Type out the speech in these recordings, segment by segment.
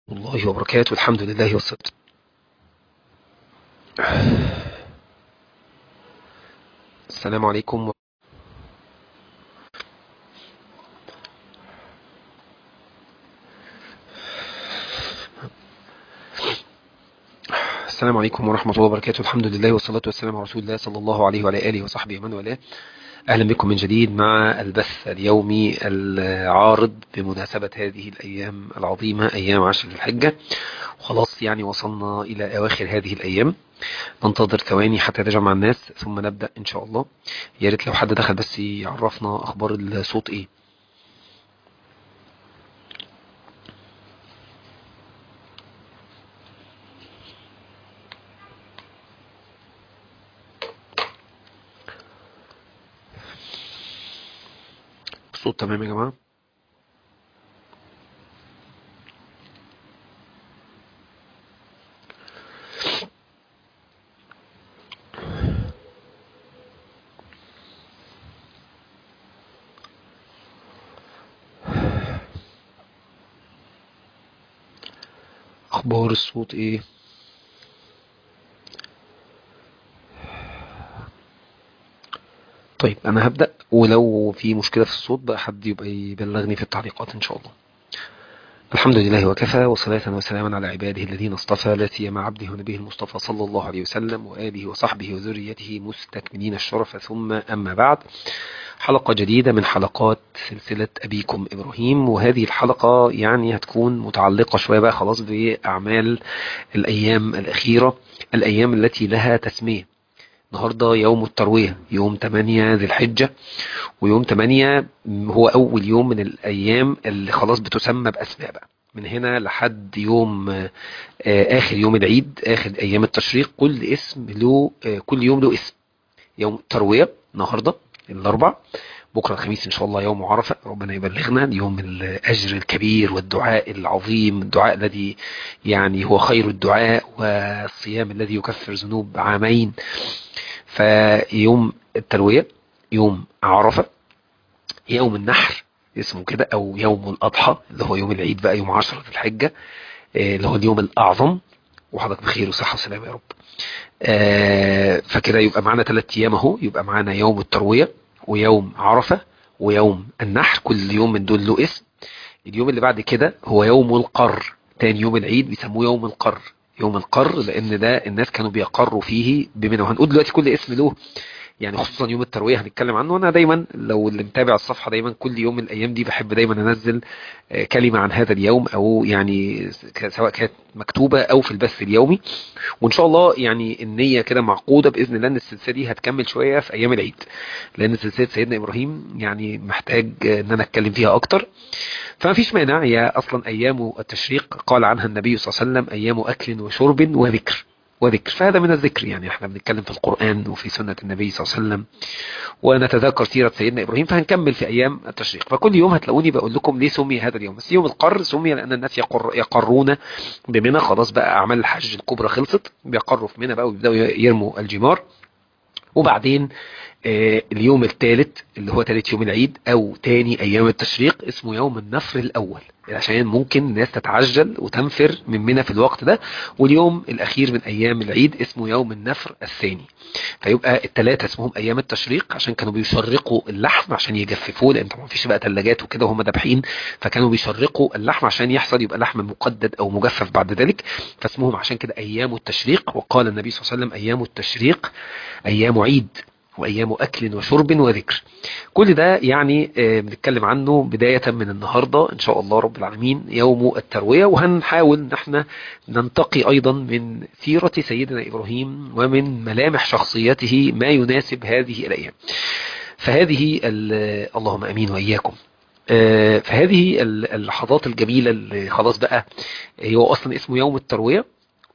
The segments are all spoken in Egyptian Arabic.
الله وبركاته الحمد لله والصلاة السلام عليكم السلام عليكم ورحمة الله وبركاته الحمد لله والصلاة والسلام على رسول الله صلى الله عليه وعلى آله وصحبه ومن والاه أهلا بكم من جديد مع البث اليومي العارض بمناسبة هذه الأيام العظيمة أيام عشر الحجة وخلاص يعني وصلنا إلى أواخر هذه الأيام ننتظر ثواني حتى يتجمع الناس ثم نبدأ إن شاء الله يا ريت لو حد دخل بس يعرفنا أخبار الصوت إيه الصوت تمام يا جماعة أخبار الصوت إيه طيب أنا هبدأ ولو في مشكلة في الصوت بقى حد يبقى يبلغني في التعليقات إن شاء الله الحمد لله وكفى وصلاة وسلاما على عباده الذين اصطفى لا سيما عبده ونبيه المصطفى صلى الله عليه وسلم وآله وصحبه وذريته مستكملين الشرف ثم أما بعد حلقة جديدة من حلقات سلسلة أبيكم إبراهيم وهذه الحلقة يعني هتكون متعلقة شوية بقى خلاص بأعمال الأيام الأخيرة الأيام التي لها تسمية النهاردة يوم التروية يوم 8 ذي الحجة ويوم 8 هو أول يوم من الأيام اللي خلاص بتسمى بأسماء بقى من هنا لحد يوم آخر يوم العيد آخر أيام التشريق كل اسم له كل يوم له اسم يوم التروية النهاردة الأربع بكرة الخميس إن شاء الله يوم عرفة ربنا يبلغنا يوم الأجر الكبير والدعاء العظيم الدعاء الذي يعني هو خير الدعاء والصيام الذي يكفر ذنوب عامين فيوم التروية يوم عرفة يوم النحر اسمه كده أو يوم الأضحى اللي هو يوم العيد بقى يوم عشرة الحجة اللي هو اليوم الأعظم وحضرتك بخير وصحة وسلامة يا رب فكده يبقى معانا ثلاث أيام أهو يبقى معانا يوم التروية ويوم عرفة ويوم النحر كل يوم من دول له اسم اليوم اللي بعد كده هو يوم القر تاني يوم العيد بيسموه يوم القر يوم القر لان ده الناس كانوا بيقروا فيه بمنى وهنقول دلوقتي كل اسم له يعني خصوصا يوم الترويه هنتكلم عنه وانا دايما لو اللي متابع الصفحه دايما كل يوم من الايام دي بحب دايما انزل كلمه عن هذا اليوم او يعني سواء كانت مكتوبه او في البث اليومي وان شاء الله يعني النيه كده معقوده باذن الله ان السلسله دي هتكمل شويه في ايام العيد لان سلسله سيدنا ابراهيم يعني محتاج ان انا اتكلم فيها اكتر فما فيش مانع هي اصلا ايام التشريق قال عنها النبي صلى الله عليه وسلم ايام اكل وشرب وذكر وذكر فهذا من الذكر يعني احنا بنتكلم في القرآن وفي سنة النبي صلى الله عليه وسلم ونتذكر سيرة سيدنا إبراهيم فهنكمل في أيام التشريق فكل يوم هتلاقوني بقول لكم ليه سمي هذا اليوم بس يوم القر سمي لأن الناس يقر يقرون بمنى خلاص بقى أعمال الحج الكبرى خلصت بيقروا في منى بقى ويبدأوا يرموا الجمار وبعدين اليوم الثالث اللي هو ثالث يوم العيد او تاني ايام التشريق اسمه يوم النفر الاول عشان ممكن الناس تتعجل وتنفر من منى في الوقت ده واليوم الاخير من ايام العيد اسمه يوم النفر الثاني فيبقى الثلاثه اسمهم ايام التشريق عشان كانوا بيشرقوا اللحم عشان يجففوه لان طبعا مفيش بقى ثلاجات وكده وهم ذابحين فكانوا بيشرقوا اللحم عشان يحصل يبقى لحم مقدد او مجفف بعد ذلك فاسمهم عشان كده ايام التشريق وقال النبي صلى الله عليه وسلم ايام التشريق ايام عيد وأيام أكل وشرب وذكر كل ده يعني بنتكلم عنه بداية من النهاردة إن شاء الله رب العالمين يوم التروية وهنحاول نحن ننتقي أيضا من سيرة سيدنا إبراهيم ومن ملامح شخصيته ما يناسب هذه الأيام فهذه اللهم أمين وإياكم فهذه اللحظات الجميلة اللي خلاص بقى هو أصلا اسمه يوم التروية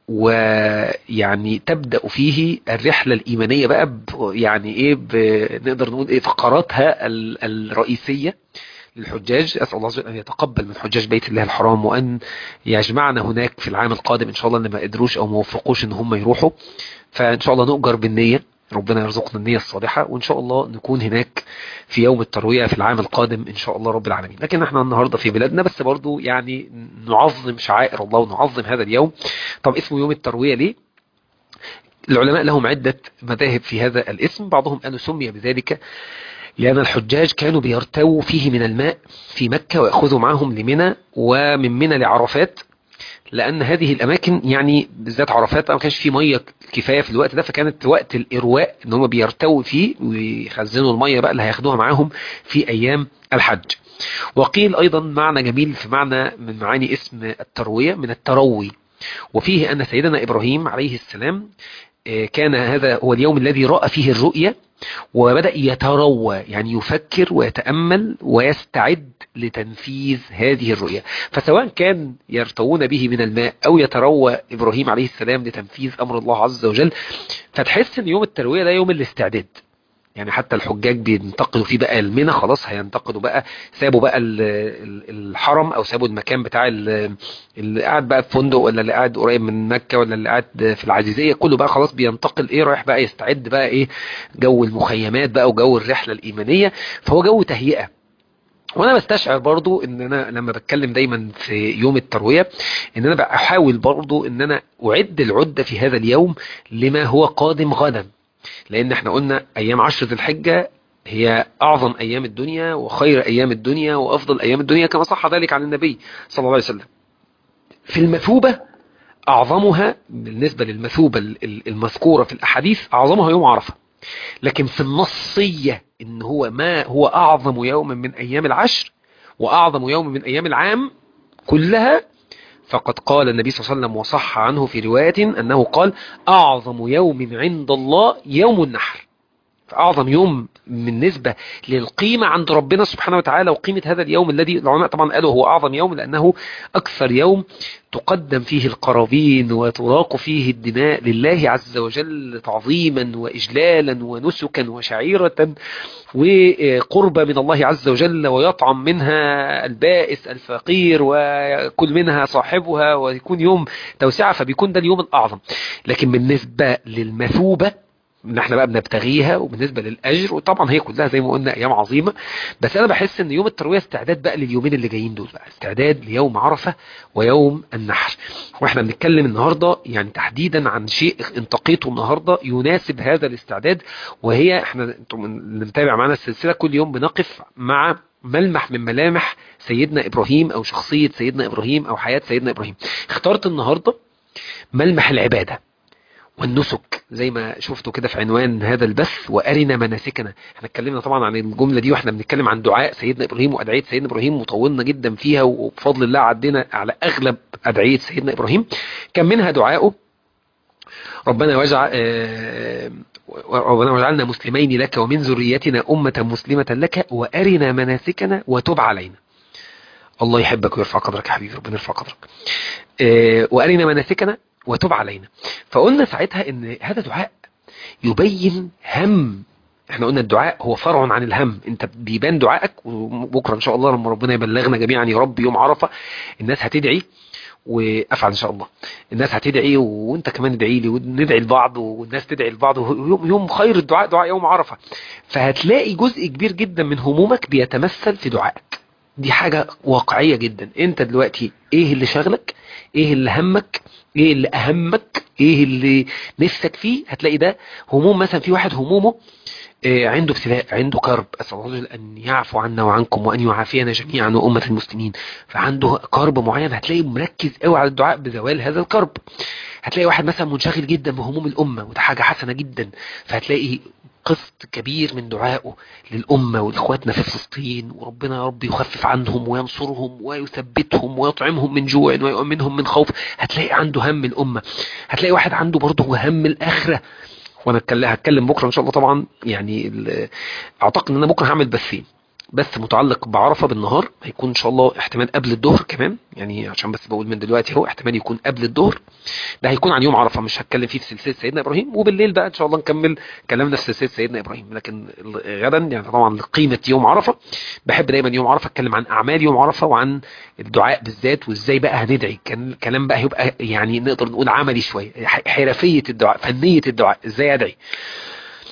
ويعني تبدأ فيه الرحلة الإيمانية بقى يعني إيه نقدر نقول إيه فقراتها الرئيسية للحجاج أسأل الله أن يتقبل من حجاج بيت الله الحرام وأن يجمعنا هناك في العام القادم إن شاء الله اللي ما قدروش أو ما وفقوش إن هم يروحوا فإن شاء الله نؤجر بالنية ربنا يرزقنا النية الصالحة وإن شاء الله نكون هناك في يوم التروية في العام القادم إن شاء الله رب العالمين لكن احنا النهاردة في بلادنا بس برضو يعني نعظم شعائر الله ونعظم هذا اليوم طب اسمه يوم التروية ليه العلماء لهم عدة مذاهب في هذا الاسم بعضهم قالوا سمي بذلك لأن الحجاج كانوا بيرتووا فيه من الماء في مكة ويأخذوا معهم لمنى ومن منى لعرفات لأن هذه الأماكن يعني بالذات عرفات ما كانش فيه مية كفاية في الوقت ده فكانت وقت الإرواء إن هم بيرتووا فيه ويخزنوا المية بقى اللي هياخدوها معاهم في أيام الحج وقيل أيضا معنى جميل في معنى من معاني اسم التروية من التروي وفيه أن سيدنا إبراهيم عليه السلام كان هذا هو اليوم الذي رأى فيه الرؤية وبدأ يتروى يعني يفكر ويتأمل ويستعد لتنفيذ هذه الرؤية فسواء كان يرتوون به من الماء أو يتروى إبراهيم عليه السلام لتنفيذ أمر الله عز وجل فتحس أن يوم التروية ده يوم الاستعداد يعني حتى الحجاج بينتقدوا فيه بقى المنى خلاص هينتقدوا بقى سابوا بقى الحرم او سابوا المكان بتاع اللي قاعد بقى في فندق ولا اللي قاعد قريب من مكة ولا اللي قاعد في العزيزية كله بقى خلاص بينتقل ايه رايح بقى يستعد بقى ايه جو المخيمات بقى وجو الرحلة الإيمانية فهو جو تهيئة وانا بستشعر برضو ان انا لما بتكلم دايما في يوم التروية ان انا بحاول برضو ان انا اعد العدة في هذا اليوم لما هو قادم غدا لان احنا قلنا ايام عشر ذي الحجة هي اعظم ايام الدنيا وخير ايام الدنيا وافضل ايام الدنيا كما صح ذلك عن النبي صلى الله عليه وسلم في المثوبة اعظمها بالنسبة للمثوبة المذكورة في الاحاديث اعظمها يوم عرفة لكن في النصية ان هو ما هو اعظم يوم من ايام العشر واعظم يوم من ايام العام كلها فقد قال النبي صلى الله عليه وسلم وصح عنه في رواية أنه قال أعظم يوم عند الله يوم النحر فأعظم يوم بالنسبة للقيمة عند ربنا سبحانه وتعالى وقيمة هذا اليوم الذي العلماء طبعا قالوا هو أعظم يوم لأنه أكثر يوم تقدم فيه القرابين وتراق فيه الدماء لله عز وجل تعظيما وإجلالا ونسكا وشعيرة وقرب من الله عز وجل ويطعم منها البائس الفقير وكل منها صاحبها ويكون يوم توسعة فبيكون ده اليوم الأعظم لكن بالنسبة للمثوبة ان احنا بقى بنبتغيها وبالنسبة للأجر وطبعا هي كلها زي ما قلنا أيام عظيمة بس أنا بحس ان يوم التروية استعداد بقى لليومين اللي جايين دول بقى استعداد ليوم عرفة ويوم النحر واحنا بنتكلم النهاردة يعني تحديدا عن شيء انتقيته النهاردة يناسب هذا الاستعداد وهي احنا انتم اللي متابع معانا السلسلة كل يوم بنقف مع ملمح من ملامح سيدنا إبراهيم أو شخصية سيدنا إبراهيم أو حياة سيدنا إبراهيم اخترت النهاردة ملمح العبادة والنسك زي ما شفتوا كده في عنوان هذا البث وارنا مناسكنا احنا اتكلمنا طبعا عن الجملة دي واحنا بنتكلم عن دعاء سيدنا ابراهيم وادعية سيدنا ابراهيم وطولنا جدا فيها وبفضل الله عدينا على اغلب ادعية سيدنا ابراهيم كان منها دعائه ربنا واجعل ربنا واجعلنا مسلمين لك ومن ذريتنا أمة مسلمة لك وأرنا مناسكنا وتب علينا الله يحبك ويرفع قدرك يا حبيبي ربنا يرفع قدرك وأرنا مناسكنا وتب علينا فقلنا ساعتها ان هذا دعاء يبين هم احنا قلنا الدعاء هو فرع عن الهم انت بيبان دعائك وبكره ان شاء الله لما ربنا يبلغنا جميعا يا رب يوم عرفه الناس هتدعي وافعل ان شاء الله الناس هتدعي وانت كمان ادعي لي وندعي لبعض والناس تدعي لبعض يوم يوم خير الدعاء دعاء يوم عرفه فهتلاقي جزء كبير جدا من همومك بيتمثل في دعائك دي حاجة واقعية جدا انت دلوقتي ايه اللي شغلك ايه اللي همك ايه اللي اهمك ايه اللي نفسك فيه هتلاقي ده هموم مثلا في واحد همومه إيه عنده ابتلاء عنده كرب اسال الله ان يعفو عنا وعنكم وان يعافينا جميعا وامه المسلمين فعنده كرب معين هتلاقي مركز قوي على الدعاء بزوال هذا الكرب هتلاقي واحد مثلا منشغل جدا بهموم الامه وده حاجه حسنه جدا فهتلاقي قسط كبير من دعائه للأمة والإخواتنا في فلسطين وربنا يا رب يخفف عنهم وينصرهم ويثبتهم ويطعمهم من جوع ويؤمنهم من خوف هتلاقي عنده هم الأمة هتلاقي واحد عنده برضه هم الآخرة وانا هتكلم بكره ان شاء الله طبعا يعني اعتقد ان انا بكره هعمل بثين بس متعلق بعرفه بالنهار هيكون ان شاء الله احتمال قبل الظهر كمان يعني عشان بس بقول من دلوقتي هو احتمال يكون قبل الظهر ده هيكون عن يوم عرفه مش هتكلم فيه في سلسله سيدنا ابراهيم وبالليل بقى ان شاء الله نكمل كلامنا في سلسله سيدنا ابراهيم لكن غدا يعني طبعا لقيمه يوم عرفه بحب دايما يوم عرفه اتكلم عن اعمال يوم عرفه وعن الدعاء بالذات وازاي بقى هندعي كان الكلام بقى هيبقى يعني نقدر نقول عملي شويه حرفيه الدعاء فنيه الدعاء ازاي ادعي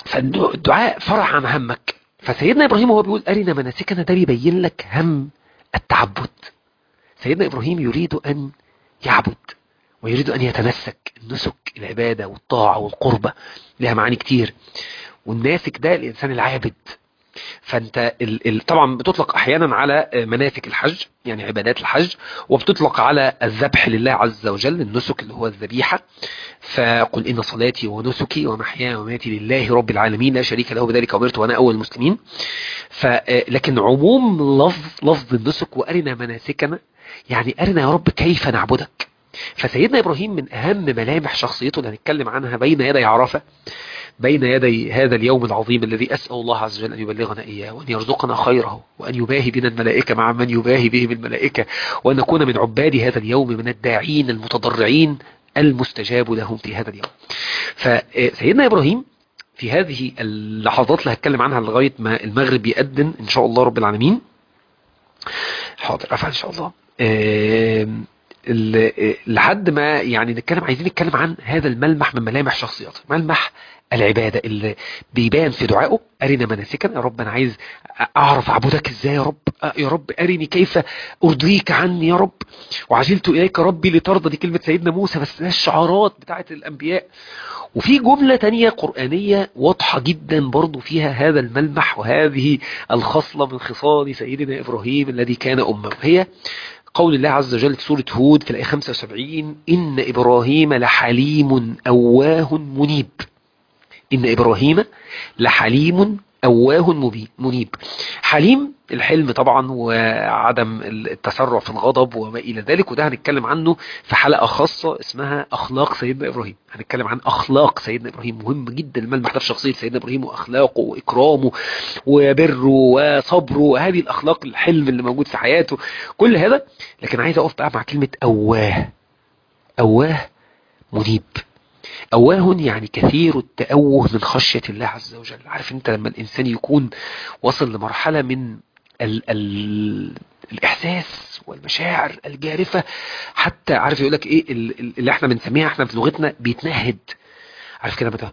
فالدعاء فرع عن همك فسيدنا إبراهيم وهو بيقول أرنا مناسكنا ده بيبين لك هم التعبد سيدنا إبراهيم يريد أن يعبد ويريد أن يتمسك النسك العبادة والطاعة والقربة لها معاني كتير والناسك ده الإنسان العابد فانت ال ال طبعا بتطلق احيانا على مناسك الحج يعني عبادات الحج وبتطلق على الذبح لله عز وجل النسك اللي هو الذبيحة فقل ان صلاتي ونسكي ومحياي ومماتي لله رب العالمين لا شريك له بذلك امرت وانا اول المسلمين لكن عموم لفظ لفظ النسك وارنا مناسكنا يعني ارنا يا رب كيف نعبدك فسيدنا ابراهيم من اهم ملامح شخصيته اللي هنتكلم عنها بين يدي عرفه بين يدي هذا اليوم العظيم الذي أسأل الله عز وجل أن يبلغنا إياه وأن يرزقنا خيره وأن يباهي بنا الملائكة مع من يباهي بهم الملائكة وأن نكون من عباد هذا اليوم من الداعين المتضرعين المستجاب لهم في هذا اليوم فسيدنا إبراهيم في هذه اللحظات اللي هتكلم عنها لغاية ما المغرب يأذن إن شاء الله رب العالمين حاضر أفعل إن شاء الله لحد ما يعني نتكلم عايزين نتكلم عن هذا الملمح من ملامح شخصياته ملمح العبادة اللي بيبان في دعائه أرنا مناسكا يا رب أنا عايز أعرف أعبدك إزاي يا رب يا رب أرني كيف أرضيك عني يا رب وعجلت إليك ربي لترضى دي كلمة سيدنا موسى بس ده الشعارات بتاعة الأنبياء وفي جملة تانية قرآنية واضحة جدا برضو فيها هذا الملمح وهذه الخصلة من خصال سيدنا إبراهيم الذي كان أمه هي قول الله عز وجل في سورة هود في الآية 75 إن إبراهيم لحليم أواه منيب إن إبراهيم لحليم أواه منيب حليم الحلم طبعا وعدم التسرع في الغضب وما إلى ذلك وده هنتكلم عنه في حلقة خاصة اسمها أخلاق سيدنا إبراهيم هنتكلم عن أخلاق سيدنا إبراهيم مهم جدا الملمح ده في شخصية سيدنا إبراهيم وأخلاقه وإكرامه وبره وصبره وهذه الأخلاق الحلم اللي موجود في حياته كل هذا لكن عايز أقف بقى مع كلمة أواه أواه منيب أواه يعني كثير التأوه من خشية الله عز وجل عارف انت لما الإنسان يكون وصل لمرحلة من ال ال الإحساس والمشاعر الجارفة حتى عارف يقول لك إيه اللي احنا بنسميها احنا في لغتنا بيتنهد عارف كده متى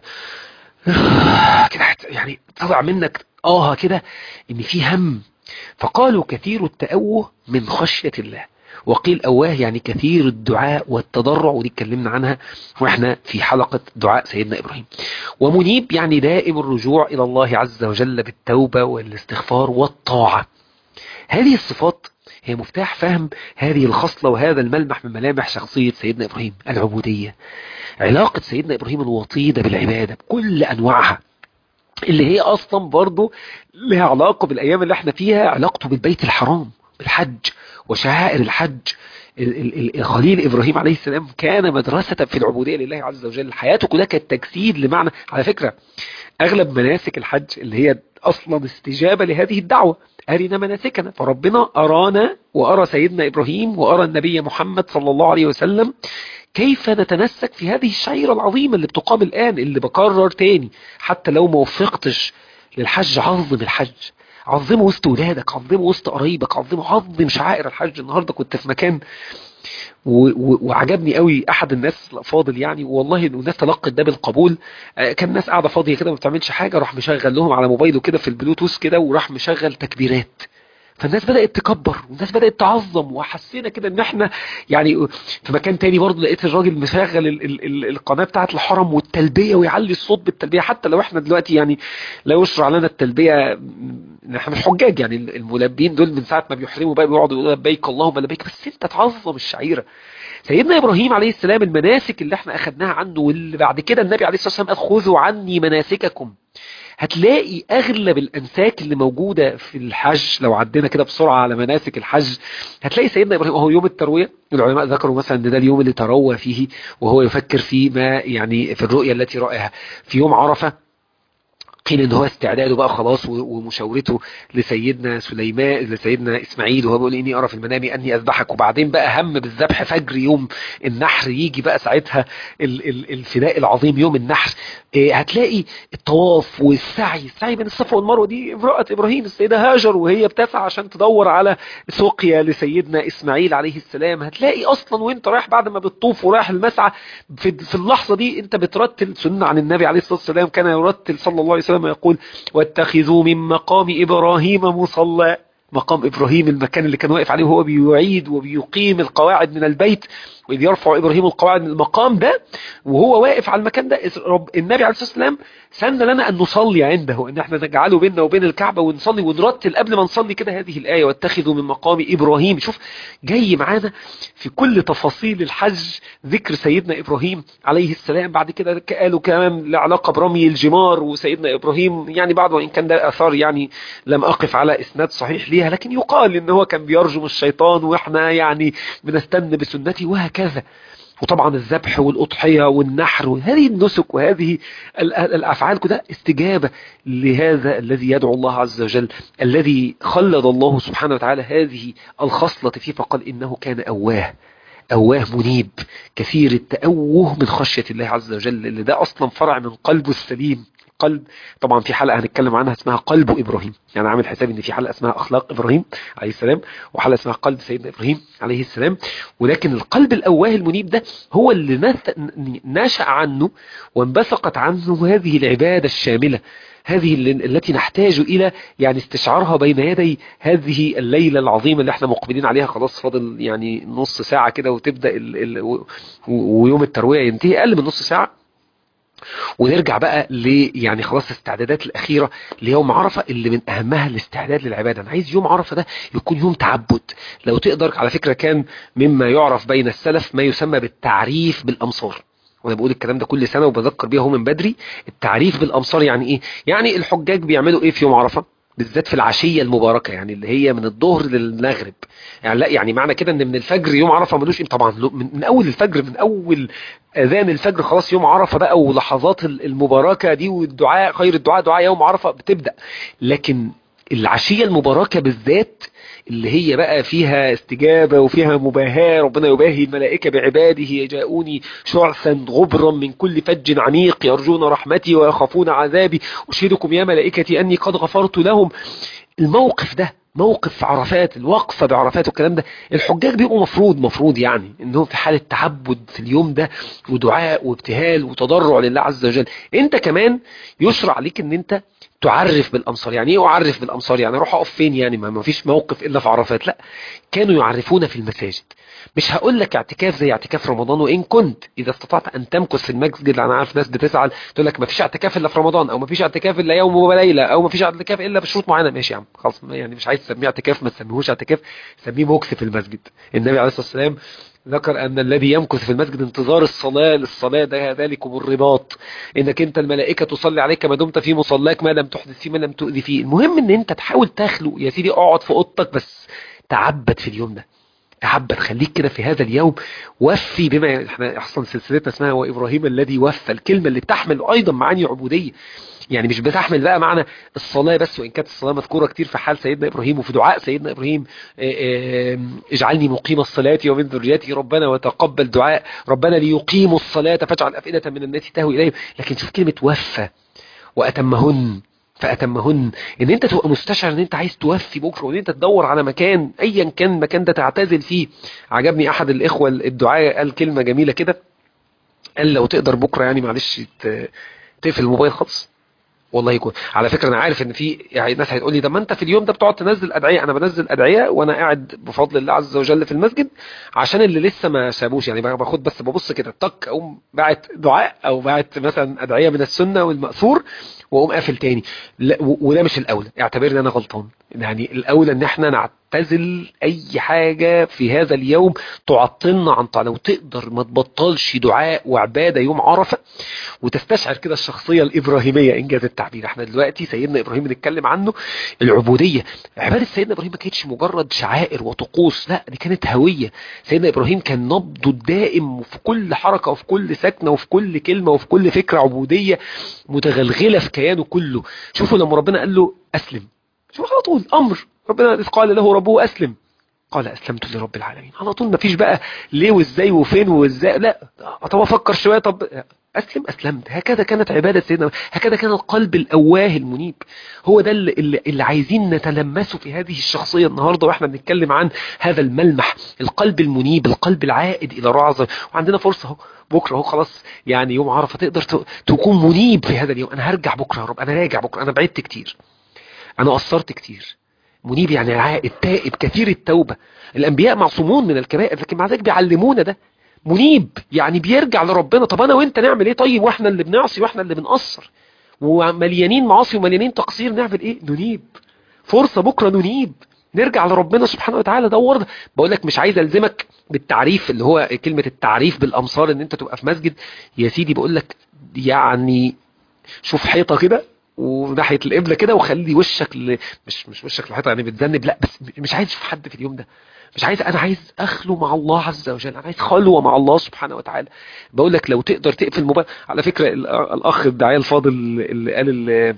كده يعني طلع منك آه كده إن في هم فقالوا كثير التأوه من خشية الله وقيل أواه يعني كثير الدعاء والتضرع ودي اتكلمنا عنها واحنا في حلقة دعاء سيدنا إبراهيم ومنيب يعني دائم الرجوع إلى الله عز وجل بالتوبة والاستغفار والطاعة هذه الصفات هي مفتاح فهم هذه الخصلة وهذا الملمح من ملامح شخصية سيدنا إبراهيم العبودية علاقة سيدنا إبراهيم الوطيدة بالعبادة بكل أنواعها اللي هي أصلا برضو لها علاقة بالأيام اللي احنا فيها علاقته بالبيت الحرام بالحج وشعائر الحج الخليل إبراهيم عليه السلام كان مدرسة في العبودية لله عز وجل حياته كلها كانت تجسيد لمعنى على فكرة أغلب مناسك الحج اللي هي أصلا استجابة لهذه الدعوة أرنا مناسكنا فربنا أرانا وأرى سيدنا إبراهيم وأرى النبي محمد صلى الله عليه وسلم كيف نتنسك في هذه الشعيرة العظيمة اللي بتقام الآن اللي بكرر تاني حتى لو ما وفقتش للحج عظم الحج عظمه وسط ولادك عظمه وسط قرايبك عظمه عظم شعائر الحج النهارده كنت في مكان وعجبني قوي احد الناس الافاضل يعني والله الناس تلقت ده بالقبول كان ناس قاعده فاضيه كده ما بتعملش حاجه راح مشغل لهم على موبايله كده في البلوتوث كده وراح مشغل تكبيرات فالناس بدأت تكبر والناس بدأت تعظم وحسينا كده ان احنا يعني في مكان تاني برضه لقيت الراجل مشغل ال ال ال القناة بتاعت الحرم والتلبية ويعلي الصوت بالتلبية حتى لو احنا دلوقتي يعني لا يشرع لنا التلبية احنا مش حجاج يعني الملبين دول من ساعة ما بيحرموا بقى بيقعدوا يقولوا لبيك اللهم لبيك بس انت تعظم الشعيرة سيدنا ابراهيم عليه السلام المناسك اللي احنا اخدناها عنه واللي بعد كده النبي عليه الصلاة والسلام قال خذوا عني مناسككم هتلاقي اغلب الانساك اللي موجودة في الحج لو عدينا كده بسرعة على مناسك الحج هتلاقي سيدنا ابراهيم وهو يوم التروية العلماء ذكروا مثلا ان ده اليوم اللي تروى فيه وهو يفكر في ما يعني في الرؤية التي رأيها في يوم عرفة قيل ان هو استعداده بقى خلاص ومشاورته لسيدنا سليمان لسيدنا اسماعيل وهو بيقول اني ارى في المنام اني اذبحك وبعدين بقى هم بالذبح فجر يوم النحر يجي بقى ساعتها الفداء العظيم يوم النحر هتلاقي الطواف والسعي السعي بين الصفا والمروه دي امراه ابراهيم السيده هاجر وهي بتسعى عشان تدور على سقيا لسيدنا اسماعيل عليه السلام هتلاقي اصلا وانت رايح بعد ما بتطوف ورايح المسعى في اللحظه دي انت بترتل سنه عن النبي عليه الصلاه والسلام كان يرتل صلى الله عليه وسلم وسلم يقول واتخذوا من مقام إبراهيم مصلى مقام إبراهيم المكان اللي كان واقف عليه وهو بيعيد وبيقيم القواعد من البيت وإذ يرفع إبراهيم القواعد من المقام ده وهو واقف على المكان ده رب النبي عليه الصلاة والسلام سن لنا أن نصلي عنده أن احنا نجعله بيننا وبين الكعبة ونصلي ونرتل قبل ما نصلي كده هذه الآية واتخذوا من مقام إبراهيم شوف جاي معانا في كل تفاصيل الحج ذكر سيدنا إبراهيم عليه السلام بعد كده قالوا كمان لعلاقة برمي الجمار وسيدنا إبراهيم يعني بعد وإن كان ده أثار يعني لم أقف على إسناد صحيح ليها لكن يقال إن هو كان بيرجم الشيطان وإحنا يعني بنستن بسنته وهكذا وطبعا الذبح والأضحية والنحر وهذه النسك وهذه الأفعال كده استجابة لهذا الذي يدعو الله عز وجل الذي خلد الله سبحانه وتعالى هذه الخصلة فيه فقال إنه كان أواه أواه منيب كثير التأوه من خشية الله عز وجل اللي ده أصلا فرع من قلبه السليم قلب طبعا في حلقة هنتكلم عنها اسمها قلب إبراهيم يعني عامل حساب ان في حلقة اسمها أخلاق إبراهيم عليه السلام وحلقة اسمها قلب سيدنا إبراهيم عليه السلام ولكن القلب الأواه المنيب ده هو اللي نشأ عنه وانبثقت عنه هذه العبادة الشاملة هذه التي نحتاج إلى يعني استشعارها بين يدي هذه الليلة العظيمة اللي احنا مقبلين عليها خلاص فاضل يعني نص ساعة كده وتبدأ ال ال ويوم التروية ينتهي أقل من نص ساعة ونرجع بقى ل يعني خلاص الاستعدادات الأخيرة ليوم عرفة اللي من أهمها الاستعداد للعبادة أنا عايز يوم عرفة ده يكون يوم تعبد لو تقدر على فكرة كان مما يعرف بين السلف ما يسمى بالتعريف بالأمصار وانا بقول الكلام ده كل سنة وبذكر بيها من بدري التعريف بالأمصار يعني ايه يعني الحجاج بيعملوا ايه في يوم عرفة بالذات في العشية المباركة يعني اللي هي من الظهر للمغرب يعني لا يعني معنى كده ان من الفجر يوم عرفة ملوش طبعا من, من اول الفجر من اول اذان الفجر خلاص يوم عرفة بقى ولحظات المباركة دي والدعاء خير الدعاء دعاء يوم عرفة بتبدأ لكن العشية المباركة بالذات اللي هي بقى فيها استجابة وفيها مباهاة ربنا يباهي الملائكة بعباده جاءوني شعثا غبرا من كل فج عميق يرجون رحمتي ويخافون عذابي أشهدكم يا ملائكتي أني قد غفرت لهم الموقف ده موقف عرفات الوقفة بعرفات والكلام ده الحجاج بيبقوا مفروض مفروض يعني انهم في حالة تعبد في اليوم ده ودعاء وابتهال وتضرع لله عز وجل انت كمان يشرع ليك ان انت تعرف بالامصار يعني ايه اعرف بالامصار يعني اروح اقف فين يعني ما فيش موقف الا في عرفات لا كانوا يعرفون في المساجد مش هقول لك اعتكاف زي اعتكاف رمضان وان كنت اذا استطعت ان تمكث في المسجد انا عارف ناس بتزعل تقول لك ما فيش اعتكاف الا في رمضان او ما فيش اعتكاف الا يوم وليله او ما فيش اعتكاف الا بشروط معينه ماشي يا عم خلاص يعني مش عايز تسميه اعتكاف ما تسميهوش اعتكاف سميه مكث في المسجد النبي عليه الصلاه والسلام ذكر أن الذي يمكث في المسجد انتظار الصلاة للصلاة ده ذلكم الرباط إنك أنت الملائكة تصلي عليك ما دمت في مصلاك ما لم تحدث فيه ما لم تؤذي فيه المهم أن أنت تحاول تخلق يا سيدي اقعد في أوضتك بس تعبد في اليوم ده تعبد خليك كده في هذا اليوم وفي بما احنا اصلا سلسلتنا اسمها وابراهيم الذي وفى الكلمه اللي بتحمل ايضا معاني عبوديه يعني مش بتحمل بقى معنى الصلاة بس وإن كانت الصلاة مذكورة كتير في حال سيدنا إبراهيم وفي دعاء سيدنا إبراهيم اجعلني مقيم الصلاة ومن ذريتي ربنا وتقبل دعاء ربنا ليقيموا الصلاة فاجعل أفئدة من الناس تهوي إليهم لكن شوف كلمة وفى وأتمهن فأتمهن ان انت تبقى مستشعر ان انت عايز توفي بكرة وان انت تدور على مكان ايا كان المكان ده تعتزل فيه عجبني احد الاخوة الدعاء قال كلمة جميلة كده قال لو تقدر بكرة يعني معلش تقفل الموبايل خالص والله يكون على فكرة انا عارف ان في يعني ناس هتقول لي ده ما انت في اليوم ده بتقعد تنزل ادعية انا بنزل ادعية وانا قاعد بفضل الله عز وجل في المسجد عشان اللي لسه ما سابوش يعني باخد بس ببص كده طق اقوم باعت دعاء او باعت مثلا ادعية من السنة والمأثور واقوم قافل تاني وده مش الاولى اعتبرني انا غلطان يعني الاولى ان احنا نعتزل اي حاجة في هذا اليوم تعطلنا عن طاعة لو تقدر ما تبطلش دعاء وعبادة يوم عرفة وتستشعر كده الشخصية الابراهيمية انجاز التعبير احنا دلوقتي سيدنا ابراهيم بنتكلم عنه العبودية عبادة سيدنا ابراهيم ما كانتش مجرد شعائر وطقوس لا دي كانت هوية سيدنا ابراهيم كان نبضه الدائم في كل حركة وفي كل سكنة وفي كل كلمة وفي كل فكرة عبودية متغلغلة في كيانه كله شوفوا لما ربنا قال له اسلم شوف على طول امر ربنا إذ قال له ربه اسلم قال اسلمت لرب العالمين على طول ما فيش بقى ليه وازاي وفين وازاي لا طب افكر شويه طب اسلم اسلمت هكذا كانت عباده سيدنا هكذا كان القلب الاواه المنيب هو ده اللي, اللي, اللي عايزين نتلمسه في هذه الشخصيه النهارده واحنا بنتكلم عن هذا الملمح القلب المنيب القلب العائد الى رعزه وعندنا فرصه اهو بكره اهو خلاص يعني يوم عرفه تقدر تكون منيب في هذا اليوم انا هرجع بكره يا رب انا راجع بكره انا بعدت كتير انا قصرت كتير منيب يعني عائد تائب كثير التوبة الأنبياء معصومون من الكبائر لكن مع ذلك بيعلمونا ده منيب يعني بيرجع لربنا طب أنا وإنت نعمل إيه طيب وإحنا اللي بنعصي وإحنا اللي بنقصر ومليانين معاصي ومليانين تقصير نعمل إيه ننيب فرصة بكرة ننيب نرجع لربنا سبحانه وتعالى دور بقول لك مش عايز الزمك بالتعريف اللي هو كلمة التعريف بالأمصار ان انت تبقى في مسجد يا سيدي بقول لك يعني شوف حيطة كده وناحيه القبله كده وخلي وشك ل... مش مش وشك للحيطه يعني بتذنب لا بس مش عايز اشوف حد في اليوم ده مش عايز انا عايز اخلو مع الله عز وجل انا عايز خلوه مع الله سبحانه وتعالى بقول لك لو تقدر تقفل الموبايل على فكره الاخ الداعيه الفاضل اللي قال اللي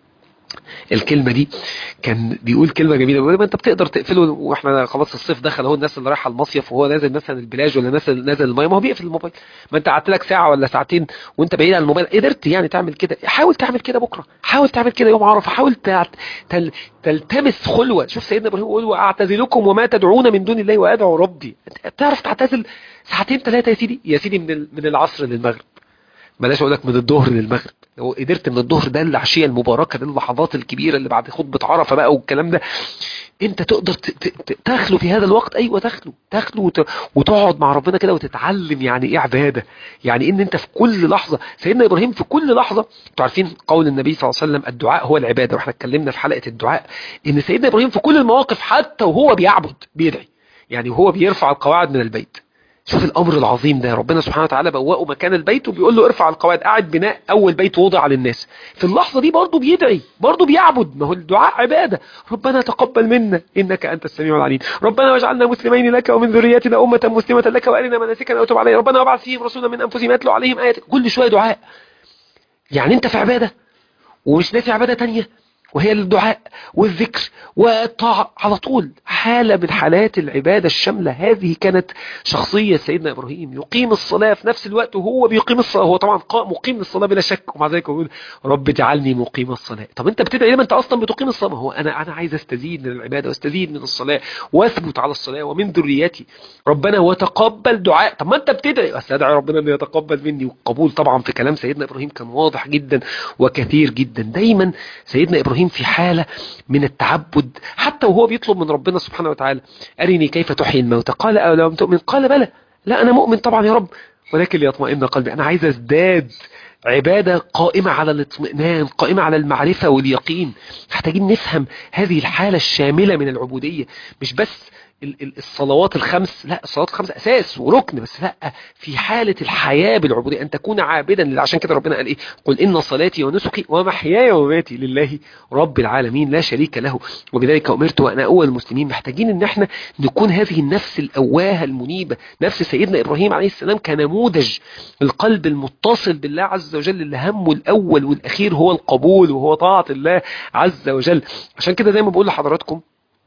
الكلمة دي كان بيقول كلمة جميلة بيقول ما انت بتقدر تقفله واحنا خلاص الصيف دخل اهو الناس اللي رايحه المصيف وهو نازل مثلا البلاج ولا نازل نازل المايه ما هو بيقفل الموبايل ما انت قعدت لك ساعة ولا ساعتين وانت بعيد عن الموبايل قدرت يعني تعمل كده حاول تعمل كده بكرة حاول تعمل كده يوم عرفة حاول تل... تلتمس خلوة شوف سيدنا ابراهيم يقول واعتزلكم وما تدعون من دون الله وادعو ربي تعرف تعتزل ساعتين ثلاثة يا سيدي يا سيدي من من العصر للمغرب بلاش اقول لك من الظهر للمغرب لو قدرت من الظهر ده العشيه المباركه دي اللحظات الكبيره اللي بعد خطبه عرفه بقى والكلام ده انت تقدر تخلو في هذا الوقت ايوه تخلو تخلو وتقعد مع ربنا كده وتتعلم يعني ايه عباده يعني ان انت في كل لحظه سيدنا ابراهيم في كل لحظه انتوا عارفين قول النبي صلى الله عليه وسلم الدعاء هو العباده واحنا اتكلمنا في حلقه الدعاء ان سيدنا ابراهيم في كل المواقف حتى وهو بيعبد بيدعي يعني وهو بيرفع القواعد من البيت شوف الامر العظيم ده ربنا سبحانه وتعالى بوقه مكان البيت وبيقول له ارفع القواعد قاعد بناء اول بيت وضع للناس في اللحظه دي برضه بيدعي برضه بيعبد ما هو الدعاء عباده ربنا تقبل منا انك انت السميع العليم ربنا واجعلنا مسلمين لك ومن ذريتنا امه مسلمه لك وارنا مناسكنا وتب علينا ربنا وابعث فيهم رسولا من انفسهم يتلو عليهم اياتك كل شويه دعاء يعني انت في عباده ومش ناسي عباده تانية وهي الدعاء والذكر والطاعة على طول حالة من حالات العبادة الشاملة هذه كانت شخصية سيدنا إبراهيم يقيم الصلاة في نفس الوقت وهو بيقيم الصلاة هو طبعا مقيم للصلاة بلا شك ومع ذلك يقول رب اجعلني مقيم الصلاة طب انت بتدعي لما انت اصلا بتقيم الصلاة هو انا انا عايز استزيد من العبادة واستزيد من الصلاة واثبت على الصلاة ومن ذريتي ربنا وتقبل دعاء طب ما انت بتدعي بس ادعي ربنا انه يتقبل مني والقبول طبعا في كلام سيدنا إبراهيم كان واضح جدا وكثير جدا دايما سيدنا إبراهيم في حالة من التعبد حتى وهو بيطلب من ربنا سبحانه وتعالى أرني كيف تحيي الموتى قال أولم تؤمن قال بلى لا أنا مؤمن طبعا يا رب ولكن ليطمئن قلبي أنا عايز أزداد عبادة قائمة على الاطمئنان قائمة على المعرفة واليقين محتاجين نفهم هذه الحالة الشاملة من العبودية مش بس الصلوات الخمس لا الصلوات الخمس اساس وركن بس لا في حالة الحياة بالعبودية ان تكون عابدا عشان كده ربنا قال ايه قل ان صلاتي ونسكي ومحياي ومماتي لله رب العالمين لا شريك له وبذلك امرت وانا اول المسلمين محتاجين ان احنا نكون هذه النفس الاواهه المنيبة نفس سيدنا ابراهيم عليه السلام كنموذج القلب المتصل بالله عز وجل اللي همه الاول والاخير هو القبول وهو طاعة الله عز وجل عشان كده زي ما بقول لحضراتكم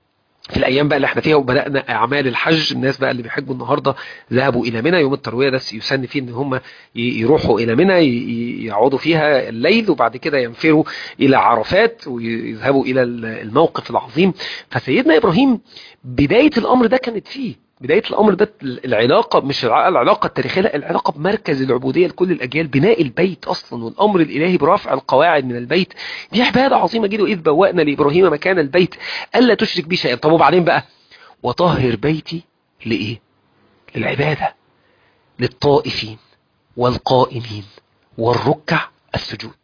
في الايام بقى اللي احنا فيها وبدانا اعمال الحج الناس بقى اللي بيحجوا النهارده ذهبوا الى منى يوم الترويه ده يسن فيه ان هم يروحوا الى منى يقعدوا فيها الليل وبعد كده ينفروا الى عرفات ويذهبوا الى الموقف العظيم فسيدنا ابراهيم بدايه الامر ده كانت فيه بداية الأمر ده العلاقة مش العلاقة التاريخية لا العلاقة بمركز العبودية لكل الأجيال بناء البيت أصلا والأمر الإلهي برفع القواعد من البيت دي عبادة عظيمة جدا وإذ بوأنا لإبراهيم مكان البيت ألا تشرك بي شيئا طب وبعدين بقى وطهر بيتي لإيه للعبادة للطائفين والقائمين والركع السجود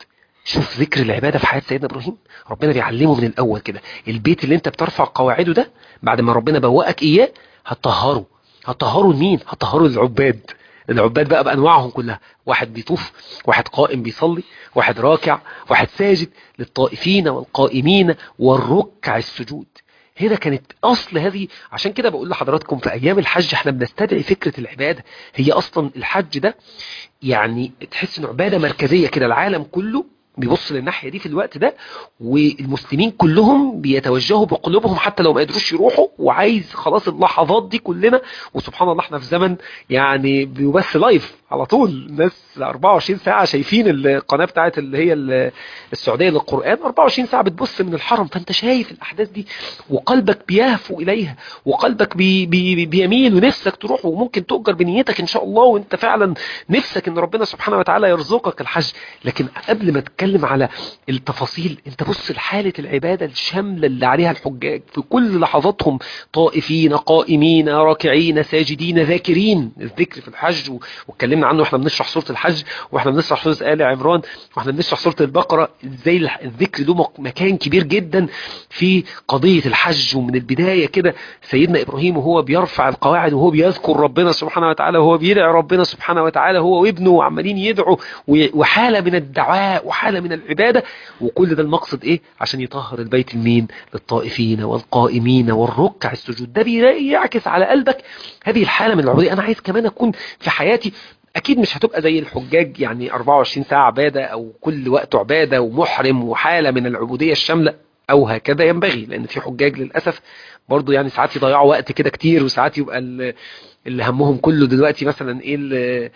شوف ذكر العبادة في حياة سيدنا إبراهيم ربنا بيعلمه من الأول كده البيت اللي انت بترفع قواعده ده بعد ما ربنا بوأك إياه هتطهره هتطهره لمين هتطهره للعباد العباد بقى بأنواعهم كلها واحد بيطوف واحد قائم بيصلي واحد راكع واحد ساجد للطائفين والقائمين والركع السجود هنا كانت أصل هذه عشان كده بقول لحضراتكم في أيام الحج احنا بنستدعي فكرة العبادة هي أصلا الحج ده يعني تحس انه عبادة مركزية كده العالم كله بيبص للناحية دي في الوقت ده والمسلمين كلهم بيتوجهوا بقلوبهم حتى لو ما قدروش يروحوا وعايز خلاص اللحظات دي كلنا وسبحان الله احنا في زمن يعني بيبث لايف على طول الناس 24 ساعة شايفين القناة بتاعت اللي هي السعودية للقرآن 24 ساعة بتبص من الحرم فانت شايف الأحداث دي وقلبك بيهفو إليها وقلبك بي بي بيميل ونفسك تروح وممكن تؤجر بنيتك إن شاء الله وانت فعلا نفسك إن ربنا سبحانه وتعالى يرزقك الحج لكن قبل ما تتكلم على التفاصيل انت بص لحالة العبادة الشاملة اللي عليها الحجاج في كل لحظاتهم طائفين قائمين راكعين ساجدين ذاكرين الذكر في الحج واتكلمنا عنه واحنا بنشرح سورة الحج واحنا بنشرح سورة آل عمران واحنا بنشرح سورة البقرة ازاي الذكر له مكان كبير جدا في قضية الحج ومن البداية كده سيدنا إبراهيم وهو بيرفع القواعد وهو بيذكر ربنا سبحانه وتعالى وهو بيدعي ربنا سبحانه وتعالى هو وابنه وعمالين يدعوا وحالة من الدعاء وحالة من العبادة وكل ده المقصد ايه عشان يطهر البيت المين للطائفين والقائمين والركع السجود ده بيعكس على قلبك هذه الحالة من العبودية انا عايز كمان اكون في حياتي اكيد مش هتبقى زي الحجاج يعني 24 ساعة عبادة او كل وقت عبادة ومحرم وحالة من العبودية الشاملة او هكذا ينبغي لان في حجاج للأسف برضو يعني ساعات يضيعوا وقت كده كتير وساعات يبقى اللي همهم كله دلوقتي مثلا ايه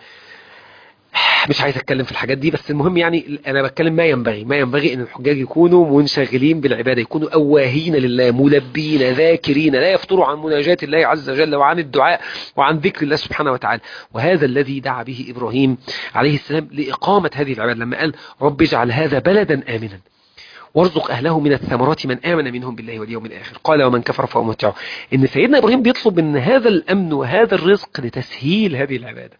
مش عايز اتكلم في الحاجات دي بس المهم يعني انا بتكلم ما ينبغي ما ينبغي ان الحجاج يكونوا منشغلين بالعبادة يكونوا اواهين لله ملبين ذاكرين لا يفطروا عن مناجاة الله عز وجل وعن الدعاء وعن ذكر الله سبحانه وتعالى وهذا الذي دعا به ابراهيم عليه السلام لإقامة هذه العبادة لما قال رب اجعل هذا بلدا آمنا وارزق أهله من الثمرات من آمن منهم بالله واليوم الآخر قال ومن كفر فأمتعه إن سيدنا إبراهيم بيطلب من هذا الأمن وهذا الرزق لتسهيل هذه العبادة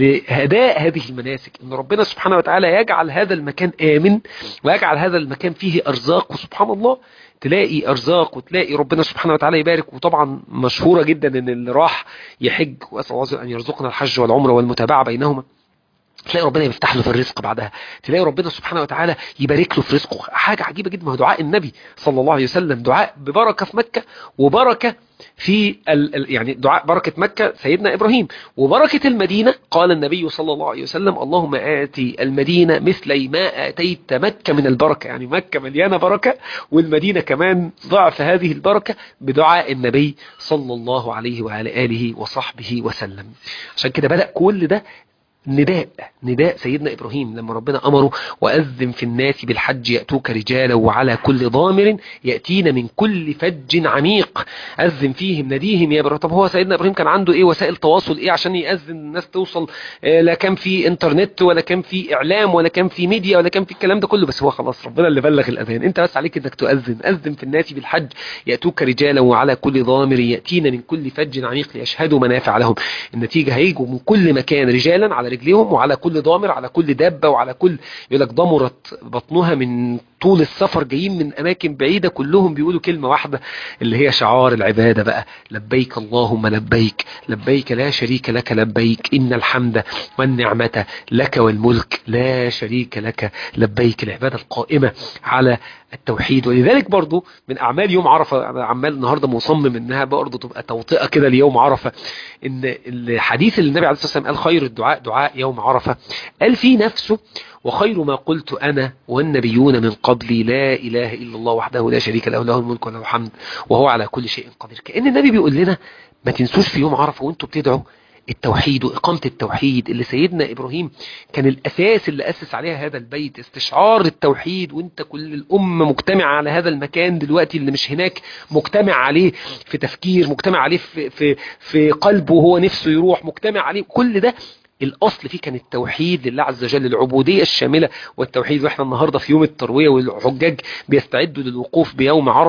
لهداء هذه المناسك إن ربنا سبحانه وتعالى يجعل هذا المكان آمن ويجعل هذا المكان فيه أرزاق وسبحان الله تلاقي أرزاق وتلاقي ربنا سبحانه وتعالى يبارك وطبعا مشهورة جدا إن اللي راح يحج وأسأل الله أن يرزقنا الحج والعمرة والمتابعة بينهما تلاقي ربنا يفتح له في الرزق بعدها تلاقي ربنا سبحانه وتعالى يبارك له في رزقه حاجة عجيبة جدا ما هو دعاء النبي صلى الله عليه وسلم دعاء ببركة في مكة وبركة في ال يعني دعاء بركة مكة سيدنا إبراهيم وبركة المدينة قال النبي صلى الله عليه وسلم اللهم آتي المدينة مثل ما آتيت مكة من البركة يعني مكة مليانة بركة والمدينة كمان ضعف هذه البركة بدعاء النبي صلى الله عليه وعلى آله وصحبه وسلم عشان كده بدأ كل ده نداء نداء سيدنا إبراهيم لما ربنا أمره وأذن في الناس بالحج يأتوك رجالا وعلى كل ضامر يأتين من كل فج عميق أذن فيهم نديهم يا إبراهيم طب هو سيدنا إبراهيم كان عنده إيه وسائل تواصل إيه عشان يأذن الناس توصل إيه لا كان في إنترنت ولا كان في إعلام ولا كان في ميديا ولا كان في الكلام ده كله بس هو خلاص ربنا اللي بلغ الأذان أنت بس عليك إنك تؤذن أذن في الناس بالحج يأتوك رجالا وعلى كل ضامر يأتين من كل فج عميق ليشهدوا منافع لهم النتيجة هيجوا من كل مكان رجالا على رجليهم وعلى كل ضامر على كل دابة وعلى كل يقول لك ضمرت بطنها من طول السفر جايين من أماكن بعيدة كلهم بيقولوا كلمة واحدة اللي هي شعار العبادة بقى لبيك اللهم لبيك لبيك لا شريك لك لبيك إن الحمد والنعمة لك والملك لا شريك لك لبيك العبادة القائمة على التوحيد ولذلك برضو من أعمال يوم عرفة عمال النهاردة مصمم إنها برضو تبقى توطئة كده ليوم عرفة إن الحديث اللي النبي عليه الصلاة والسلام قال خير الدعاء دعاء يوم عرفة قال في نفسه وخير ما قلت أنا والنبيون من قبلي لا إله إلا الله وحده لا شريك له له الملك وله الحمد وهو على كل شيء قدير كأن النبي بيقول لنا ما تنسوش في يوم عرفة وانتوا بتدعوا التوحيد وإقامة التوحيد اللي سيدنا إبراهيم كان الأساس اللي أسس عليها هذا البيت استشعار التوحيد وانت كل الأمة مجتمعة على هذا المكان دلوقتي اللي مش هناك مجتمع عليه في تفكير مجتمع عليه في, في, في قلبه وهو نفسه يروح مجتمع عليه كل ده الأصل فيه كان التوحيد لله عز وجل العبودية الشاملة والتوحيد وإحنا النهاردة في يوم التروية والحجاج بيستعدوا للوقوف بيوم عرفة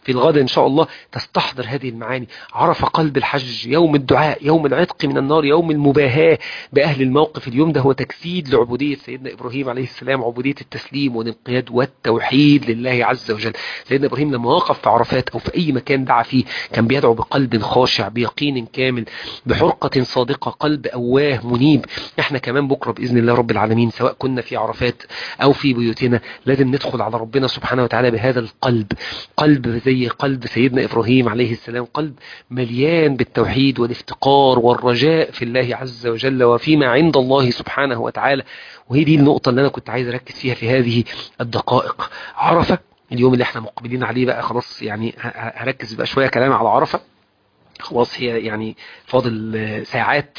في الغد إن شاء الله تستحضر هذه المعاني عرف قلب الحج يوم الدعاء يوم العتق من النار يوم المباهاة بأهل الموقف اليوم ده هو تجسيد لعبودية سيدنا إبراهيم عليه السلام عبودية التسليم والانقياد والتوحيد لله عز وجل سيدنا إبراهيم لما وقف في عرفات أو في أي مكان دعا فيه كان بيدعو بقلب خاشع بيقين كامل بحرقة صادقة قلب أواه منيب احنا كمان بكرة بإذن الله رب العالمين سواء كنا في عرفات أو في بيوتنا لازم ندخل على ربنا سبحانه وتعالى بهذا القلب قلب زي قلب سيدنا إبراهيم عليه السلام قلب مليان بالتوحيد والافتقار والرجاء في الله عز وجل وفيما عند الله سبحانه وتعالى وهي دي النقطة اللي أنا كنت عايز أركز فيها في هذه الدقائق عرفة اليوم اللي احنا مقبلين عليه بقى خلاص يعني هركز بقى شوية كلام على عرفة خلاص هي يعني فاضل ساعات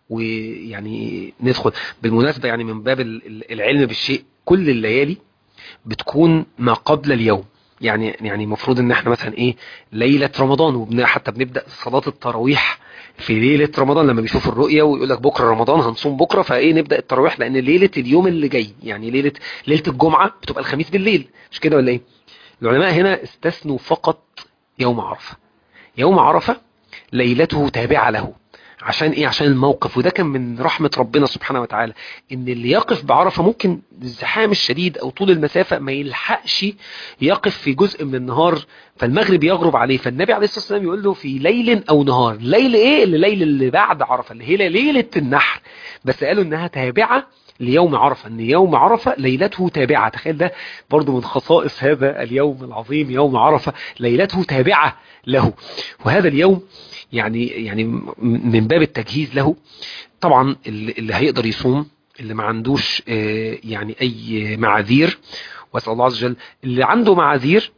ويعني ندخل بالمناسبة يعني من باب العلم بالشيء كل الليالي بتكون ما قبل اليوم يعني يعني المفروض ان احنا مثلا ايه ليله رمضان وحتى بنبدا صلاه التراويح في ليله رمضان لما بيشوف الرؤيه ويقول لك بكره رمضان هنصوم بكره فايه نبدا التراويح لان ليله اليوم اللي جاي يعني ليله ليله الجمعه بتبقى الخميس بالليل مش كده ولا ايه العلماء هنا استثنوا فقط يوم عرفه يوم عرفه ليلته تابعه له عشان ايه عشان الموقف وده كان من رحمة ربنا سبحانه وتعالى ان اللي يقف بعرفة ممكن الزحام الشديد او طول المسافة ما يلحقش يقف في جزء من النهار فالمغرب يغرب عليه فالنبي عليه الصلاة والسلام يقول له في ليل او نهار ليل ايه اللي ليل اللي بعد عرفة اللي هي ليلة النحر بس قالوا انها تابعة ليوم عرفة ان يوم عرفة ليلته تابعة تخيل ده برضو من خصائص هذا اليوم العظيم يوم عرفة ليلته تابعة له وهذا اليوم يعني يعني من باب التجهيز له طبعا اللي هيقدر يصوم اللي ما عندوش يعني اي معاذير واسال الله عز وجل اللي عنده معاذير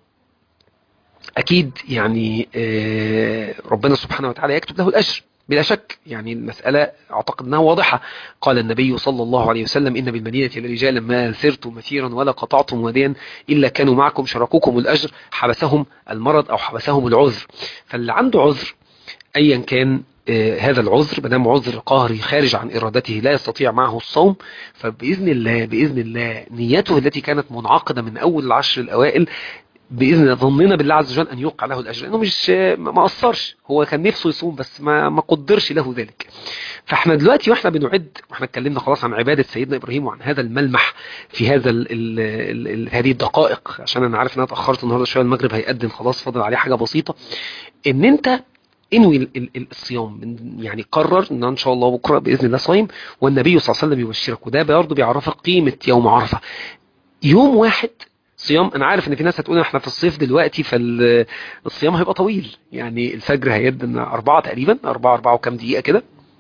اكيد يعني ربنا سبحانه وتعالى يكتب له الاجر بلا شك يعني المسألة أعتقد أنها واضحة قال النبي صلى الله عليه وسلم إن بالمدينة لرجالا ما سرتم مسيرا ولا قطعتم واديا إلا كانوا معكم شركوكم الأجر حبسهم المرض أو حبسهم العذر فاللي عنده عذر أيا كان آه هذا العذر بدام عذر قهري خارج عن إرادته لا يستطيع معه الصوم فبإذن الله بإذن الله نيته التي كانت منعقدة من أول العشر الأوائل باذن ظننا بالله عز وجل ان يوقع له الاجر لانه مش ما قصرش هو كان نفسه يصوم بس ما ما قدرش له ذلك فاحنا دلوقتي واحنا بنعد واحنا اتكلمنا خلاص عن عباده سيدنا ابراهيم وعن هذا الملمح في هذا ال ال ال ال هذه الدقائق عشان انا عارف ان انا اتاخرت النهارده شويه المغرب هيقدم خلاص فاضل عليه حاجه بسيطه ان انت انوي الصيام يعني قرر ان ان شاء الله بكره باذن الله صايم والنبي صلى الله عليه وسلم يبشرك وده برضه بيعرفك قيمه يوم عرفه يوم واحد صيام انا عارف ان في ناس هتقول احنا في الصيف دلوقتي فالصيام هيبقى طويل يعني الفجر هيدن أربعة تقريبا أربعة أربعة وكام دقيقة كده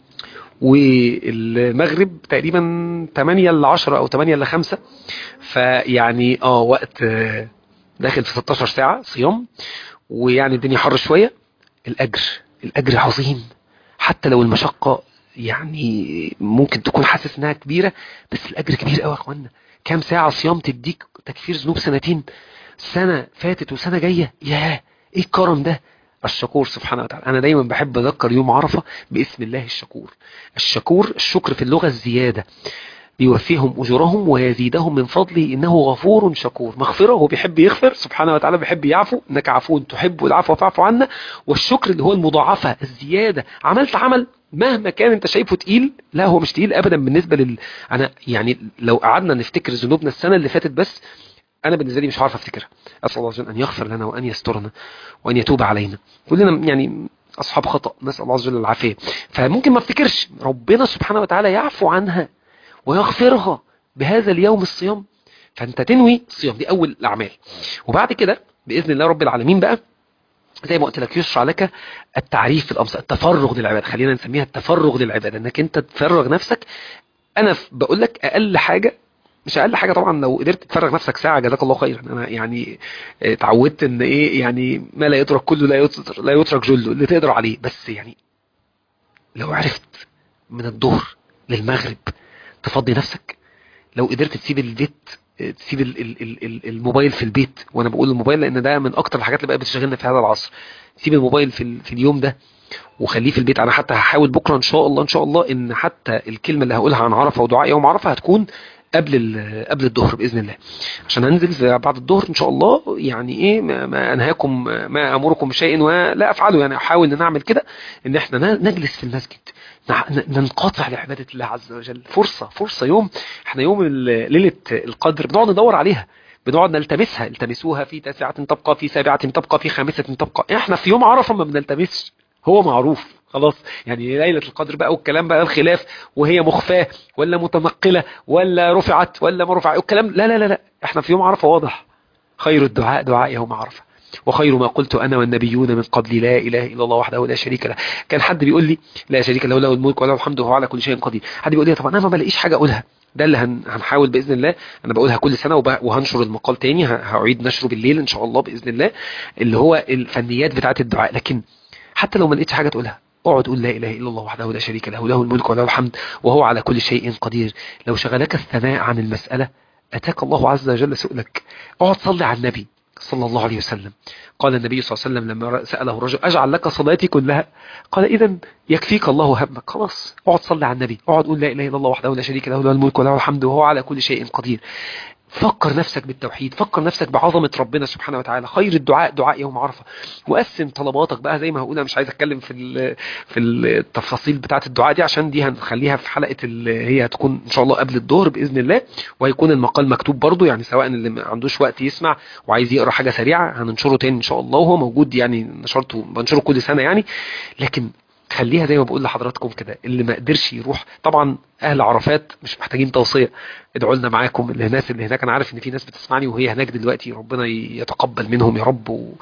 والمغرب تقريبا 8 ل 10 او 8 ل 5 فيعني اه وقت داخل في 16 ساعة صيام ويعني الدنيا حر شوية الاجر الاجر عظيم حتى لو المشقة يعني ممكن تكون حاسس انها كبيرة بس الاجر كبير قوي يا اخوانا كام ساعة صيام تديك تكفير ذنوب سنتين سنة فاتت وسنة جاية ياه ايه الكرم ده الشكور سبحانه وتعالى انا دايما بحب اذكر يوم عرفة باسم الله الشكور الشكور الشكر في اللغة الزيادة ليوفيهم أجورهم ويزيدهم من فضله إنه غفور شكور مغفرة هو بيحب يغفر سبحانه وتعالى بيحب يعفو إنك عفو تحب العفو فاعفو عنا والشكر اللي هو المضاعفة الزيادة عملت عمل مهما كان انت شايفه تقيل لا هو مش تقيل ابدا بالنسبة لل انا يعني لو قعدنا نفتكر ذنوبنا السنة اللي فاتت بس انا بالنسبة لي مش عارف افتكرها اسال الله عز وجل ان يغفر لنا وان يسترنا وان يتوب علينا كلنا يعني اصحاب خطأ نسال الله عز وجل العافية فممكن ما افتكرش ربنا سبحانه وتعالى يعفو عنها ويغفرها بهذا اليوم الصيام فانت تنوي الصيام دي اول الاعمال وبعد كده باذن الله رب العالمين بقى زي ما قلت لك يشرع لك التعريف في الامصار التفرغ للعباده خلينا نسميها التفرغ للعباده انك انت تفرغ نفسك انا بقول لك اقل حاجه مش اقل حاجه طبعا لو قدرت تفرغ نفسك ساعه جزاك الله خيرا انا يعني اتعودت ان ايه يعني ما لا يترك كله لا يترك, لا يترك جله اللي تقدر عليه بس يعني لو عرفت من الظهر للمغرب تفضي نفسك لو قدرت تسيب البيت تسيب الموبايل في البيت وانا بقول الموبايل لان ده من اكتر الحاجات اللي بقى بتشغلنا في هذا العصر سيب الموبايل في, في اليوم ده وخليه في البيت انا حتى هحاول بكره ان شاء الله ان شاء الله ان حتى الكلمه اللي هقولها عن عرفه ودعاء يوم عرفه هتكون قبل قبل الظهر باذن الله عشان هنزل بعد الظهر ان شاء الله يعني ايه ما, ما انهاكم ما امركم بشيء ولا افعله يعني احاول ان نعمل كده ان احنا نجلس في المسجد ننقطع لعباده الله عز وجل فرصه فرصه يوم احنا يوم ليله القدر بنقعد ندور عليها بنقعد نلتمسها التمسوها في تاسعة تبقى في سابعة تبقى في خامسة تبقى احنا في يوم عرفة ما بنلتمسش هو معروف خلاص يعني ليلة القدر بقى والكلام بقى الخلاف وهي مخفاة ولا متنقلة ولا رفعت ولا ما رفعت الكلام لا لا لا لا احنا في يوم عرفة واضح خير الدعاء دعاء يوم عرفة وخير ما قلت أنا والنبيون من قبل لا إله إلا الله وحده لا شريك له كان حد بيقول لي لا شريك له له الملك وله الحمد وهو على كل شيء قدير حد بيقول لي طب أنا ما بلاقيش حاجة أقولها ده اللي هنحاول بإذن الله أنا بقولها كل سنة وهنشر المقال تاني هعيد نشره بالليل إن شاء الله بإذن الله اللي هو الفنيات بتاعة الدعاء لكن حتى لو ما لقيتش حاجة تقولها اقعد قول لا اله الا الله وحده لا شريك له له الملك وله الحمد وهو على كل شيء قدير لو شغلك الثناء عن المسألة اتاك الله عز وجل سؤلك اقعد صلي على النبي صلى الله عليه وسلم قال النبي صلى الله عليه وسلم لما سأله الرجل أجعل لك صلاتي كلها قال إذا يكفيك الله همك خلاص اقعد صلي على النبي اقعد قول لا إله إلا الله وحده لا شريك له له الملك وله الحمد وهو على كل شيء قدير فكر نفسك بالتوحيد فكر نفسك بعظمة ربنا سبحانه وتعالى خير الدعاء دعاء يوم عرفة وقسم طلباتك بقى زي ما هقول مش عايز اتكلم في في التفاصيل بتاعة الدعاء دي عشان دي هنخليها في حلقة اللي هي هتكون ان شاء الله قبل الظهر باذن الله وهيكون المقال مكتوب برضو يعني سواء اللي ما عندوش وقت يسمع وعايز يقرا حاجة سريعة هننشره تاني ان شاء الله وهو موجود يعني نشرته بنشره كل سنة يعني لكن خليها زي ما بقول لحضراتكم كده اللي ما قدرش يروح طبعا اهل عرفات مش محتاجين توصيه ادعوا لنا معاكم الناس اللي هناك انا عارف ان في ناس بتسمعني وهي هناك دلوقتي ربنا يتقبل منهم يا رب و...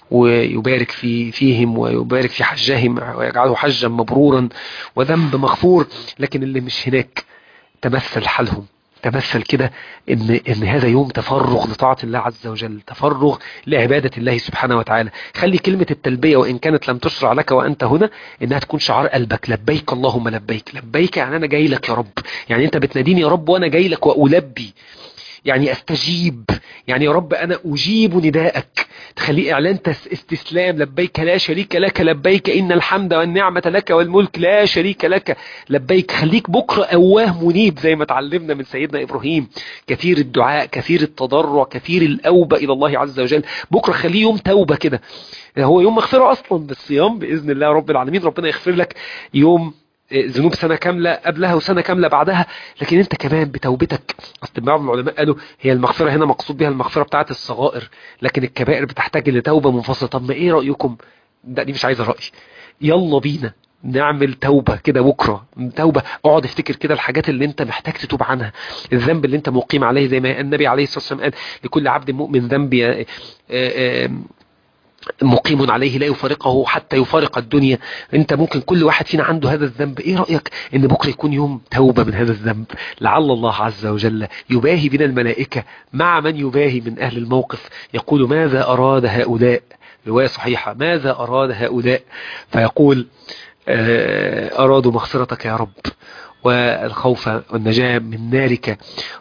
ويبارك في فيهم ويبارك في حجهم ويجعله حجا مبرورا وذنب مغفور لكن اللي مش هناك تمثل حالهم تمثل كده ان ان هذا يوم تفرغ لطاعه الله عز وجل تفرغ لعباده الله سبحانه وتعالى خلي كلمه التلبيه وان كانت لم تشرع لك وانت هنا انها تكون شعار قلبك لبيك اللهم لبيك لبيك يعني انا جاي لك يا رب يعني انت بتناديني يا رب وانا جاي لك والبي يعني استجيب يعني يا رب انا اجيب نداءك تخليه اعلان استسلام لبيك لا شريك لك لبيك ان الحمد والنعمة لك والملك لا شريك لك لبيك خليك بكرة اواه منيب زي ما تعلمنا من سيدنا ابراهيم كثير الدعاء كثير التضرع كثير الاوبة الى الله عز وجل بكرة خليه يوم توبة كده هو يوم مغفرة اصلا بالصيام باذن الله رب العالمين ربنا يغفر لك يوم ذنوب سنة كاملة قبلها وسنة كاملة بعدها لكن انت كمان بتوبتك اصل بعض العلماء قالوا هي المغفرة هنا مقصود بها المغفرة بتاعة الصغائر لكن الكبائر بتحتاج لتوبة منفصلة طب ما ايه رأيكم ده دي مش عايزة رأي يلا بينا نعمل توبة كده بكرة توبة اقعد افتكر كده الحاجات اللي انت محتاج تتوب عنها الذنب اللي انت مقيم عليه زي ما النبي عليه الصلاة والسلام قال لكل عبد مؤمن ذنب مقيم عليه لا يفارقه حتى يفارق الدنيا انت ممكن كل واحد فينا عنده هذا الذنب ايه رأيك ان بكرة يكون يوم توبة من هذا الذنب لعل الله عز وجل يباهي بنا الملائكة مع من يباهي من اهل الموقف يقول ماذا اراد هؤلاء رواية صحيحة ماذا اراد هؤلاء فيقول ارادوا مغفرتك يا رب والخوف والنجاة من نارك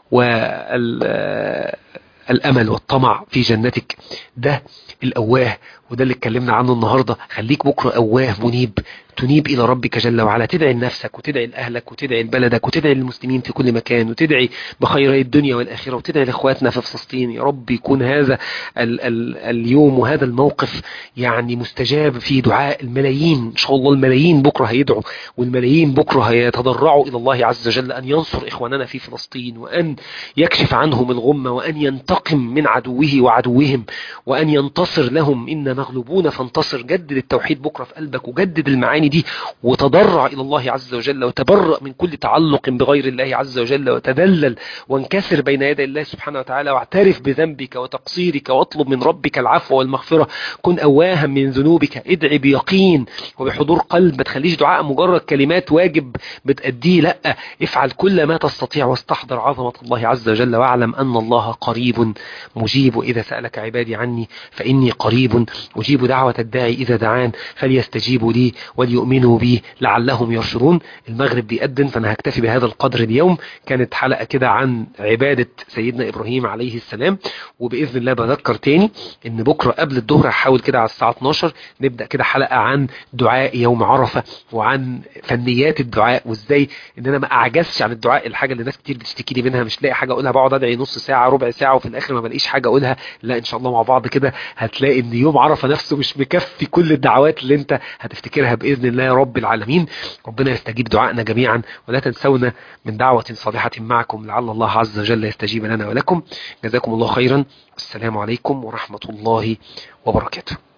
والأمل والطمع في جنتك ده الأواه وده اللي اتكلمنا عنه النهاردة خليك بكرة أواه منيب تنيب إلى ربك جل وعلا تدعي لنفسك وتدعي لأهلك وتدعي لبلدك وتدعي للمسلمين في كل مكان وتدعي بخير الدنيا والآخرة وتدعي لإخواتنا في فلسطين يا رب يكون هذا ال ال اليوم وهذا الموقف يعني مستجاب في دعاء الملايين إن شاء الله الملايين بكرة هيدعوا والملايين بكرة هيتضرعوا إلى الله عز وجل أن ينصر إخواننا في فلسطين وأن يكشف عنهم الغمة وأن ينتقم من عدوه وعدوهم وأن ينتصر لهم إن مغلوبون فانتصر جدد التوحيد بكرة في قلبك وجدد المعاني دي وتضرع إلى الله عز وجل وتبرأ من كل تعلق بغير الله عز وجل وتذلل وانكسر بين يدي الله سبحانه وتعالى واعترف بذنبك وتقصيرك واطلب من ربك العفو والمغفرة كن أواها من ذنوبك ادعي بيقين وبحضور قلب ما تخليش دعاء مجرد كلمات واجب بتأديه لا افعل كل ما تستطيع واستحضر عظمة الله عز وجل واعلم أن الله قريب مجيب إذا سألك عبادي عني فإني قريب أجيب دعوة الداعي إذا دعان فليستجيبوا لي وليؤمنوا بي لعلهم يرشدون المغرب بيأذن فأنا هكتفي بهذا القدر اليوم كانت حلقة كده عن عبادة سيدنا إبراهيم عليه السلام وبإذن الله بذكر تاني إن بكرة قبل الظهر هحاول كده على الساعة 12 نبدأ كده حلقة عن دعاء يوم عرفة وعن فنيات الدعاء وإزاي إن أنا ما أعجزش عن الدعاء الحاجة اللي ناس كتير بتشتكي لي منها مش لاقي حاجة أقولها بقعد أدعي نص ساعة ربع ساعة وفي الآخر ما بلاقيش حاجة أقولها لا إن شاء الله مع بعض كده هتلاقي إن يوم عرفة نفسه مش مكفي كل الدعوات اللي أنت هتفتكرها بإذن الله يا رب العالمين ربنا يستجيب دعائنا جميعا ولا تنسونا من دعوة صالحة معكم لعل الله عز وجل يستجيب لنا ولكم جزاكم الله خيرا السلام عليكم ورحمة الله وبركاته